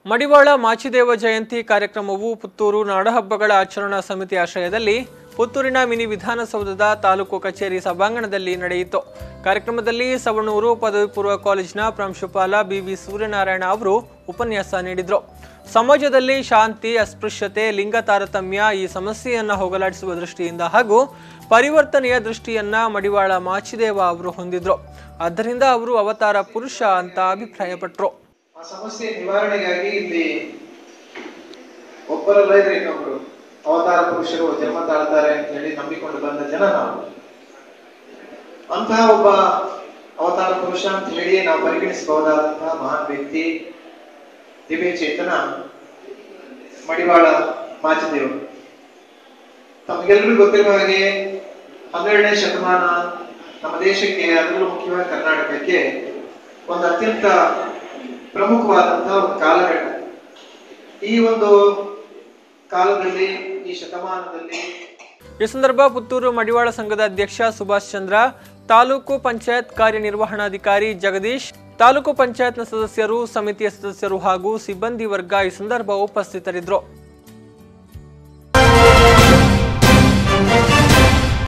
ಮಡಿವಾಳ ಮಾಚಿದೇವ ಜಯಂತಿ ಕಾರ್ಯಕ್ರಮವು ಪುತ್ತೂರು ನಾಡಹಬ್ಬಗಳ ಆಚರಣಾ ಸಮಿತಿ ಆಶ್ರಯದಲ್ಲಿ ಪುತ್ತೂರಿನ ಮಿನಿ ವಿಧಾನಸೌಧದ ತಾಲೂಕು ಕಚೇರಿ ಸಭಾಂಗಣದಲ್ಲಿ ನಡೆಯಿತು ಕಾರ್ಯಕ್ರಮದಲ್ಲಿ ಸವಣೂರು ಪದವಿ ಪೂರ್ವ ಕಾಲೇಜಿನ ಪ್ರಾಂಶುಪಾಲ ಬಿವಿ ಸೂರ್ಯನಾರಾಯಣ ಅವರು ಉಪನ್ಯಾಸ ನೀಡಿದರು ಸಮಾಜದಲ್ಲಿ ಶಾಂತಿ ಅಸ್ಪೃಶ್ಯತೆ ಲಿಂಗ ತಾರತಮ್ಯ ಈ ಸಮಸ್ಯೆಯನ್ನ ಹೋಗಲಾಡಿಸುವ ದೃಷ್ಟಿಯಿಂದ ಹಾಗೂ ಪರಿವರ್ತನೆಯ ದೃಷ್ಟಿಯನ್ನ ಮಡಿವಾಳ ಮಾಚಿದೇವ ಅವರು ಹೊಂದಿದ್ರು ಆದ್ದರಿಂದ ಅವರು ಅವತಾರ ಪುರುಷ ಅಂತ ಅಭಿಪ್ರಾಯಪಟ್ಟರು ಆ ಸಮಸ್ಯೆ ನಿವಾರಣೆಗಾಗಿ ಇಲ್ಲಿ ಒಬ್ಬರಲ್ಲ ಇದ್ರೆ ಇನ್ನೊಬ್ರು ಅವತಾರ ಪುರುಷರು ಜನ್ಮ ತಾಳ್ತಾರೆ ಅಂತ ಹೇಳಿ ನಂಬಿಕೊಂಡು ಬಂದ ಜನ ನಾವು ಅಂತಹ ಒಬ್ಬ ಅವತಾರ ಪುರುಷ ಅಂತ ಹೇಳಿ ನಾವು ಪರಿಗಣಿಸಬಹುದಾದಂತಹ ಮಹಾನ್ ವ್ಯಕ್ತಿ ದಿವ್ಯ ಚೇತನ ಮಡಿವಾಳ ಮಾಚದೇವರು ತಮಗೆಲ್ಲರಿಗೂ ಗೊತ್ತಿರುವ ಹಾಗೆ ಹನ್ನೆರಡನೇ ಶತಮಾನ ನಮ್ಮ ದೇಶಕ್ಕೆ ಅದರಲ್ಲೂ ಮುಖ್ಯವಾಗಿ ಕರ್ನಾಟಕಕ್ಕೆ ಒಂದು ಅತ್ಯಂತ ಪ್ರಮುಖವಾದಂತಹ ಒಂದು ಕಾಲಘಟ್ಟ ಈ ಒಂದು ಕಾಲದಲ್ಲಿ ಈ ಶತಮಾನದಲ್ಲಿ ಈ ಸಂದರ್ಭ ಪುತ್ತೂರು ಮಡಿವಾಳ ಸಂಘದ ಅಧ್ಯಕ್ಷ ಸುಭಾಷ್ ಚಂದ್ರ ತಾಲೂಕು ಪಂಚಾಯತ್ ಕಾರ್ಯನಿರ್ವಹಣಾಧಿಕಾರಿ ಜಗದೀಶ್ ತಾಲೂಕು ಪಂಚಾಯತ್ನ ಸದಸ್ಯರು ಸಮಿತಿಯ ಸದಸ್ಯರು ಹಾಗೂ ಸಿಬ್ಬಂದಿ ವರ್ಗ ಈ ಸಂದರ್ಭ ಉಪಸ್ಥಿತರಿದ್ದರು